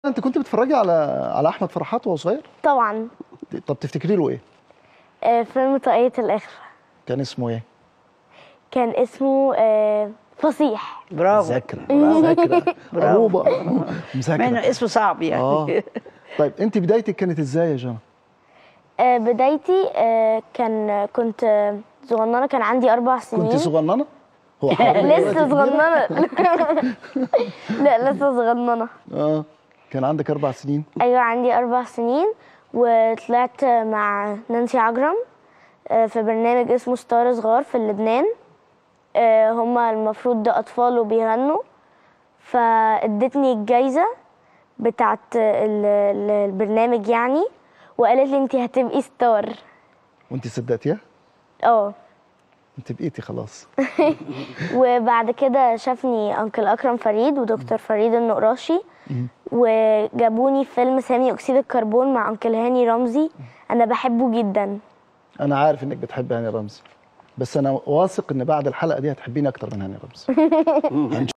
انت كنت بتتفرجي على على احمد فرحات وهو صغير طبعا طب تفتكري له ايه آه، فيلم طاقية الإخفاء كان اسمه ايه كان اسمه آه، فصيح برافو مذاكره مذاكره برافو. عروبه مع انه مذاكره اسمه صعب يعني اه طيب انت بدايتك كانت ازاي يا جنى آه، بدايتي آه، كان كنت آه، صغننة كان عندي أربع سنين كنت صغننه هو حرام دلوقتي لسه كبيرة؟ صغننة لا لسه صغننة اه كان عندك اربع سنين أيوة عندي أربع سنين وطلعت مع نانسي عجرم آه، في برنامج اسمه ستار صغار في لبنان آه، هما المفروض ده أطفال وبيغنوا فادتني الجايزة بتاعت ال- ال- البرنامج يعني وقالت لي انت هتبقي ستار وانت صدقتيها اه انت بقيتي خلاص وبعد كده شافني انكل اكرم فريد ودكتور فريد النقراشي وجابوني فيلم ثاني اكسيد الكربون مع انكل هاني رمزي انا بحبه جدا انا عارف انك بتحب هاني رمزي بس انا واثق ان بعد الحلقه دي هتحبيني اكتر من هاني رمزي